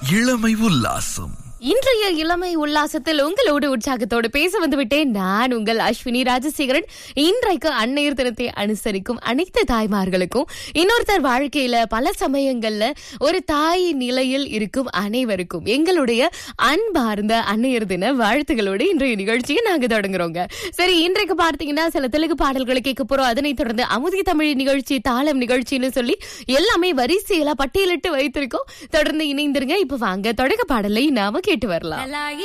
இளமை உல்லாசம் இன்றைய இளமை உல்லாசத்தில் உங்களோடு உற்சாகத்தோடு பேச வந்து விட்டேன் நான் உங்கள் அஸ்வினி ராஜசேகரன் இன்றைக்கு அன்னையர் தினத்தை அனுசரிக்கும் அனைத்து தாய்மார்களுக்கும் இன்னொருத்தர் வாழ்க்கையில பல சமயங்கள்ல ஒரு தாய் நிலையில் இருக்கும் அனைவருக்கும் எங்களுடைய அன்பார்ந்த அன்னையர் தின வாழ்த்துகளோடு இன்றைய நிகழ்ச்சியை நாங்க தொடங்குறோங்க சரி இன்றைக்கு பார்த்தீங்கன்னா சில தெலுங்கு பாடல்களை கேட்க போறோம் அதனைத் தொடர்ந்து அமுதி தமிழ் நிகழ்ச்சி தாளம் நிகழ்ச்சின்னு சொல்லி எல்லாமே வரிசையில பட்டியலிட்டு வைத்திருக்கோம் தொடர்ந்து இணைந்திருங்க இப்ப வாங்க தொடக்க பாடலை நாம கேட்டு வரலாம் అలాగే